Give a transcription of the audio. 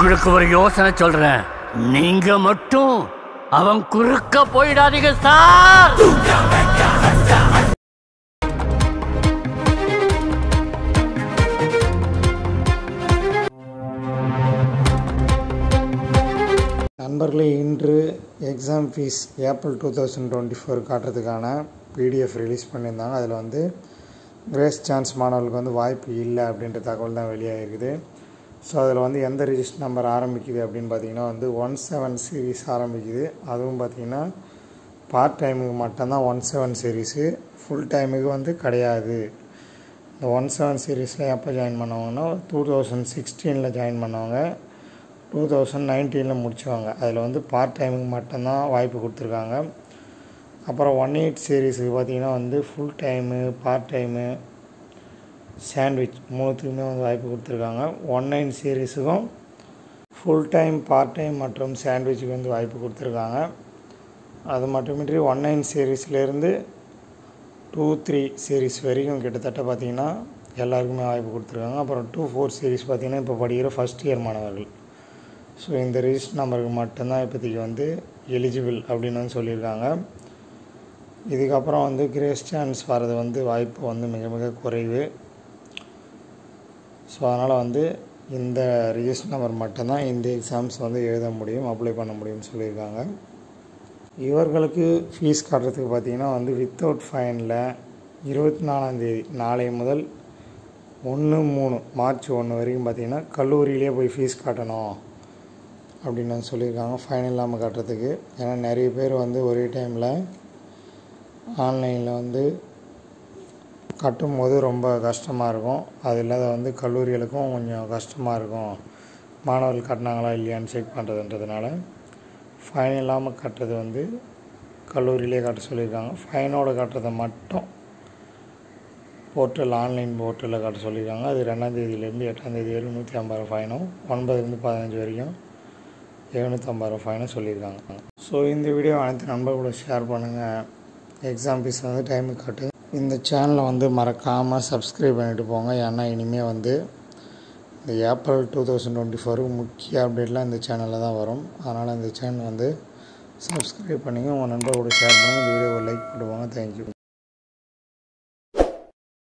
உங்களுக்கு ஒரு யோசனை சொல்றேன் நீங்க மட்டும் அவன் குறுக்க போயிடாதீங்க சார் நண்பர்களே இன்று exam fees April two thousand twenty four காட்டுறதுக்கான பிடிஎஃப் ரிலீஸ் பண்ணியிருந்தாங்க அதில் வந்து கிரேஸ் சான்ஸ் மாணவர்களுக்கு வந்து வாய்ப்பு இல்லை அப்படின்ற தகவல் தான் வெளியாகிருக்குது ஸோ அதில் வந்து எந்த ரிஜிஸ்டர் நம்பர் ஆரம்பிக்குது அப்படின்னு பார்த்தீங்கன்னா வந்து ஒன் செவன் சீரீஸ் ஆரம்பிக்குது அதுவும் பார்த்தீங்கன்னா பார்ட் டைமுக்கு மட்டும்தான் ஒன் செவன் சீரீஸு ஃபுல் டைமுக்கு வந்து கிடையாது இந்த ஒன் செவன் சீரீஸில் எப்போ ஜாயின் பண்ணவங்கன்னா டூ தௌசண்ட் சிக்ஸ்டீனில் ஜாயின் பண்ணவங்க டூ தௌசண்ட் நைன்டீனில் முடித்தவங்க அதில் வந்து பார்ட் டைமுக்கு மட்டும்தான் வாய்ப்பு கொடுத்துருக்காங்க அப்புறம் ஒன் எயிட் சீரீஸுக்கு பார்த்தீங்கன்னா வந்து full time part time sandwich மூணுத்துக்குமே வந்து வாய்ப்பு கொடுத்துருக்காங்க ஒன் நைன் சீரீஸுக்கும் ஃபுல் டைம் பார்ட் டைம் மற்றும் சாண்ட்விச்சுக்கு வந்து வாய்ப்பு கொடுத்துருக்காங்க அது மட்டுமின்றி ஒன் நைன் சீரீஸ்லேருந்து டூ த்ரீ சீரீஸ் வரைக்கும் கிட்டத்தட்ட பார்த்திங்கன்னா எல்லாருக்குமே வாய்ப்பு கொடுத்துருக்காங்க அப்புறம் டூ ஃபோர் சீரீஸ் பார்த்திங்கன்னா இப்போ படிக்கிற ஃபஸ்ட் இயர் மாணவர்கள் ஸோ இந்த ரிஜிஸ்டர் நம்பருக்கு மட்டும்தான் இப்போதைக்கு வந்து எலிஜிபிள் அப்படின்னு வந்து சொல்லியிருக்காங்க இதுக்கப்புறம் வந்து கிரேஸ் சான்ஸ் வர்றது வந்து வாய்ப்பு வந்து மிக மிக குறைவு ஸோ அதனால் வந்து இந்த ரிஜிஸ்டர் நம்பர் மட்டும்தான் இந்த எக்ஸாம்ஸ் வந்து எழுத முடியும் அப்ளை பண்ண முடியும்னு சொல்லியிருக்காங்க இவர்களுக்கு ஃபீஸ் கட்டுறதுக்கு பார்த்திங்கன்னா வந்து வித்தவுட் ஃபைனில் இருபத்தி நாலாந்தேதி நாளை முதல் ஒன்று மூணு மார்ச் ஒன்று வரைக்கும் பார்த்திங்கன்னா கல்லூரியிலே போய் ஃபீஸ் கட்டணும் அப்படின்னு வந்து சொல்லியிருக்காங்க ஃபைன் இல்லாமல் கட்டுறதுக்கு ஏன்னா நிறைய பேர் வந்து ஒரே டைமில் ஆன்லைனில் வந்து கட்டும்போது ரொம்ப கஷ்டமாக இருக்கும் அது இல்லாத வந்து கல்லூரிகளுக்கும் கொஞ்சம் கஷ்டமாக இருக்கும் மாணவர்கள் கட்டினாங்களா இல்லையான்னு செக் பண்ணுறதுன்றதுனால ஃபைன் இல்லாமல் கட்டுறது வந்து கல்லூரியிலே கட்ட சொல்லியிருக்காங்க ஃபைனோடு கட்டுறதை மட்டும் போர்ட்டல் ஆன்லைன் போர்ட்டலில் கட்ட சொல்லியிருக்காங்க அது ரெண்டாந்தேதியிலேருந்து எட்டாந்தேதி வரைக்கும் நூற்றி ஐம்பது ரூபா ஃபைனும் ஒன்பதுலேருந்து பதினஞ்சு வரைக்கும் எழுநூற்றம்பது ரூபா ஃபைனும் சொல்லியிருக்காங்க ஸோ இந்த வீடியோ அனைத்து நண்பர்களோட ஷேர் பண்ணுங்கள் எக்ஸாம் ஃபீஸ் வந்து டைமுக்கு கட்டு இந்த சேனலை வந்து மறக்காமல் சப்ஸ்கிரைப் பண்ணிட்டு போங்க ஏன்னா இனிமேல் வந்து இந்த ஏப்ரல் டூ தௌசண்ட் டுவெண்ட்டி ஃபோருக்கு முக்கிய அப்டேட்லாம் இந்த சேனலில் தான் வரும் அதனால் இந்த சேனல் வந்து சப்ஸ்கிரைப் பண்ணிங்க உங்கள் நண்பர்களோட ஷேர் பண்ணுங்கள் இந்த வீடியோவை லைக் பண்ணுவாங்க தேங்க்யூ